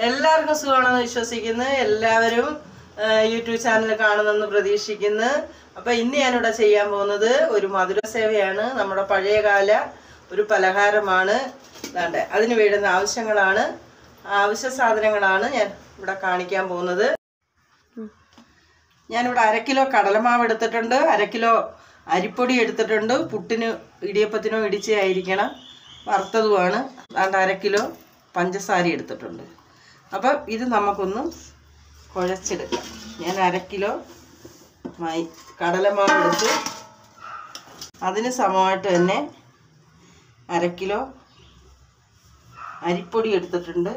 എല്ലാവർക്കും സുഖമാണെന്ന് വിശ്വസിക്കുന്നു എല്ലാവരും ആ, യൂട്യൂബ് ചാനൽ കാണുന്നെന്ന് പ്രതീക്ഷിക്കുന്നു അപ്പൊ ഇന്ന് ഞാനിവിടെ ചെയ്യാൻ പോകുന്നത് ഒരു മധുര സേവയാണ് നമ്മുടെ പഴയകാല ഒരു പലഹാരമാണ് ദാണ്ടെ അതിന് വേണ്ടുന്ന ആവശ്യങ്ങളാണ് ആവശ്യ സാധനങ്ങളാണ് ഞാൻ ഇവിടെ കാണിക്കാൻ പോകുന്നത് ഞാനിവിടെ അര കിലോ കടലമാവ് എടുത്തിട്ടുണ്ട് അര കിലോ അരിപ്പൊടി എടുത്തിട്ടുണ്ട് പുട്ടിന് ഇടിയപ്പത്തിനോ ഇടിച്ചായിരിക്കണം വറുത്തതുമാണ് അതുകൊണ്ട് അര കിലോ പഞ്ചസാര എടുത്തിട്ടുണ്ട് അപ്പം ഇത് നമുക്കൊന്ന് കുഴച്ചെടുക്കാം ഞാൻ അര കിലോ മൈ കടലമാവ് എടുത്ത് അതിന് സമമായിട്ട് തന്നെ അര കിലോ അരിപ്പൊടി എടുത്തിട്ടുണ്ട്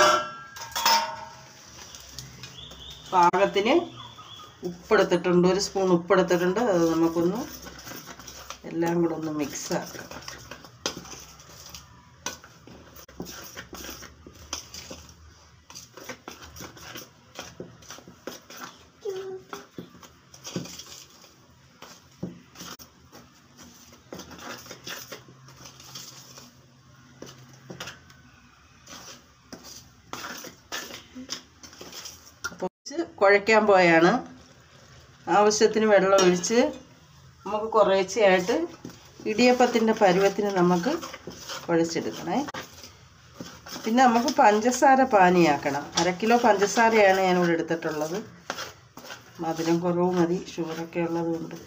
പാകത്തിന് ഉപ്പെടുത്തിട്ടുണ്ട് ഒരു സ്പൂൺ ഉപ്പെടുത്തിട്ടുണ്ട് അത് നമുക്കൊന്ന് എല്ലാം കൂടെ ഒന്ന് മിക്സ് ആക്കാം അപ്പോൾ കുഴയ്ക്കാൻ പോയാണ് ആവശ്യത്തിന് വെള്ളം ഒഴിച്ച് നമുക്ക് കുറേശ്ശെയായിട്ട് ഇടിയപ്പത്തിൻ്റെ പരുവത്തിന് നമുക്ക് കുഴച്ചെടുക്കണേ പിന്നെ നമുക്ക് പഞ്ചസാര പാനിയാക്കണം അര കിലോ പഞ്ചസാരയാണ് ഞാനിവിടെ എടുത്തിട്ടുള്ളത് മധുരം കുറവ് മതി ഷുഗറൊക്കെ ഉള്ളത് കൊണ്ട്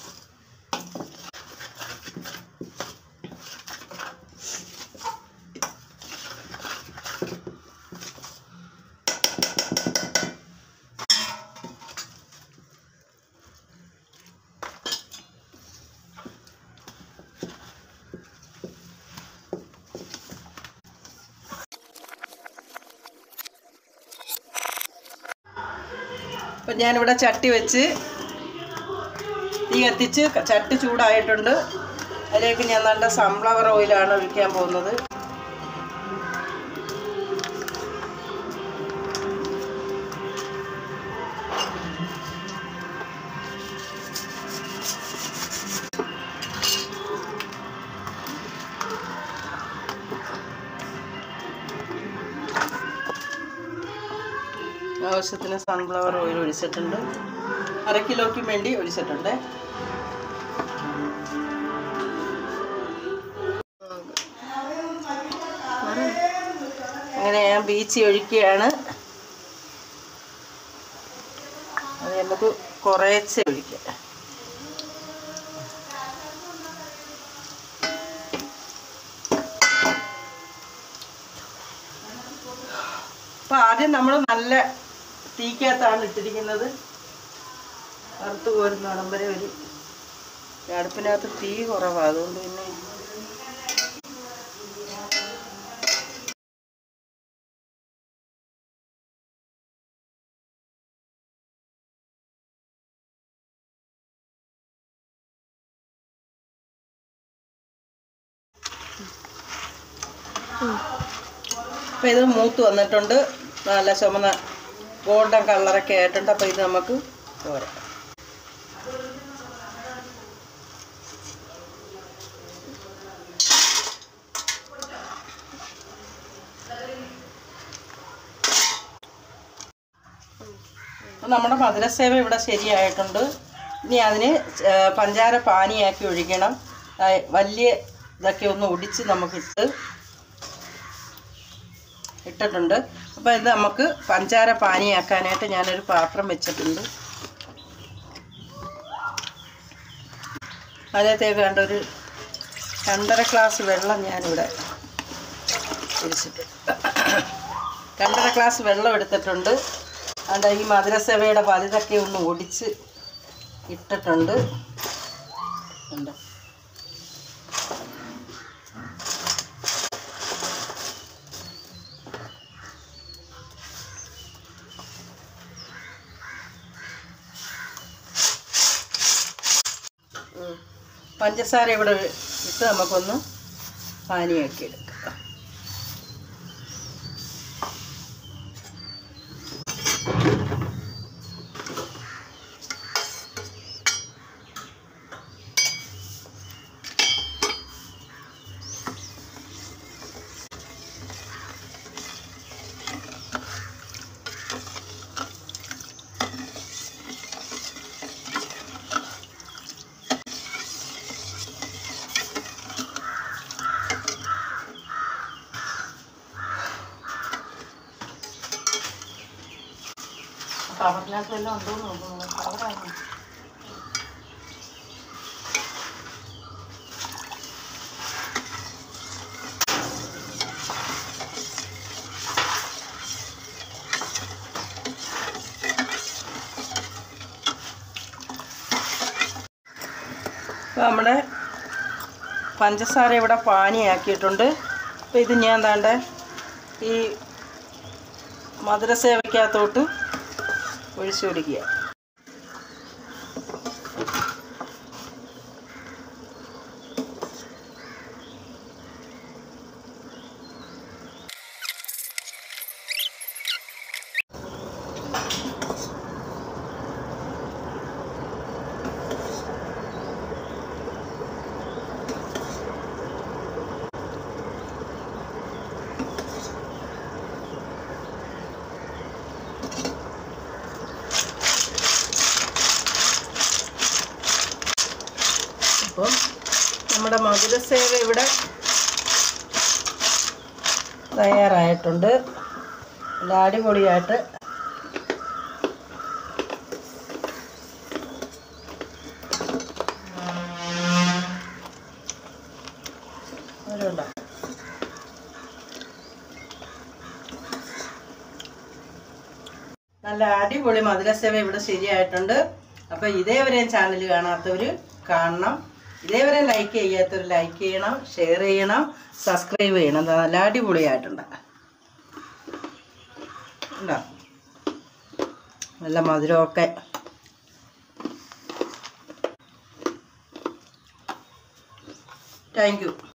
അപ്പം ഞാനിവിടെ ചട്ടി വെച്ച് തീ കത്തിച്ച് ക- ചട്ടി ചൂടായിട്ടുണ്ട് അതിലേക്ക് ഞാൻ നല്ല സൺഫ്ലവർ ഓയിലാണ് ഒഴിക്കാൻ പോകുന്നത് ആവശ്യത്തിന് സൺഫ്ലവർ ഓയിൽ ഒഴിച്ചിട്ടുണ്ട് അര കിലോയ്ക്ക് വേണ്ടി ഒഴിച്ചിട്ടുണ്ട് അങ്ങനെ ഞാൻ ബീച്ച് ഒഴിക്കുകയാണ് അത് നമുക്ക് കുറേശ്ശെ ഒഴിക്കാം അപ്പം ആദ്യം നമ്മൾ നല്ല തീക്കകത്താണ് ഇട്ടിരിക്കുന്നത് വറുത്ത് കോരുന്ന ഇടം വരെ ഒരു ഈ അടുപ്പിനകത്ത് തീ കുറവാണ് അതുകൊണ്ട് പിന്നെ അപ്പം ഇത് മൂത്ത് വന്നിട്ടുണ്ട് നല്ല ചുമന്ന ഗോൾഡൻ കളറൊക്കെ ആയിട്ടുണ്ട് അപ്പോൾ ഇത് നമുക്ക് പോരാം അപ്പോൾ നമ്മുടെ മധുരസേവ ഇവിടെ ശരിയായിട്ടുണ്ട് ഇനി അതിന് ആ, പഞ്ചാര പാനിയാക്കി ഒഴിക്കണം ആ, വലിയ ഇതൊക്കെ ഒന്ന് ഒടിച്ച് നമുക്കിട്ട് ഇട്ടിട്ടുണ്ട് അപ്പോൾ ഇത് നമുക്ക് പഞ്ചാര പാനിയാക്കാനായിട്ട് ഞാനൊരു പാത്രം വെച്ചിട്ടുണ്ട് അതിനകത്തേക്ക് വേണ്ട ഒരു രണ്ടര ഗ്ലാസ് വെള്ളം ഞാനിവിടെ ഒഴിച്ചിട്ട് രണ്ടര ഗ്ലാസ് വെള്ളം എടുത്തിട്ടുണ്ട് അതുകൊണ്ട് ഈ മധുരസേവയുടെ വലുതൊക്കെ ഒന്ന് ഒടിച്ച് ഇട്ടിട്ടുണ്ട് ഉണ്ട് ഉം. പഞ്ചസാര ഇവിടെ ഇട്ട് നമുക്കൊന്ന് പാനിയാക്കി എടുക്കാം കവറിനകത്ത് വല്ലതും ഉണ്ടോ എന്ന് നോക്കുന്നു കവറാണ് ഇപ്പം നമ്മുടെ പഞ്ചസാര ഇവിടെ പാനിയാക്കിയിട്ടുണ്ട് അപ്പോൾ ഇത് ഞാൻ താണ്ട ഈ മധുരസേവയ്ക്കകത്തോട്ട് ഒഴിച്ചു പിടിക്കുക അപ്പം നമ്മുടെ മധുരസേവ ഇവിടെ തയ്യാറായിട്ടുണ്ട് നല്ല അടിപൊളിയായിട്ട് ഒരുണ്ടോ നല്ല അടിപൊളി മധുരസേവ ഇവിടെ ശരിയായിട്ടുണ്ട് അപ്പോൾ ഇതേവരെയും ചാനൽ കാണാത്തവർ കാണണം ഇതേവരെ ലൈക്ക് ചെയ്യാത്തവർ ലൈക്ക് ചെയ്യണം ഷെയർ ചെയ്യണം സബ്സ്ക്രൈബ് ചെയ്യണം ദാ നല്ല അടിപൊളിയായിട്ടുണ്ട് ഉണ്ടോ നല്ല മധുരമൊക്കെ താങ്ക് യു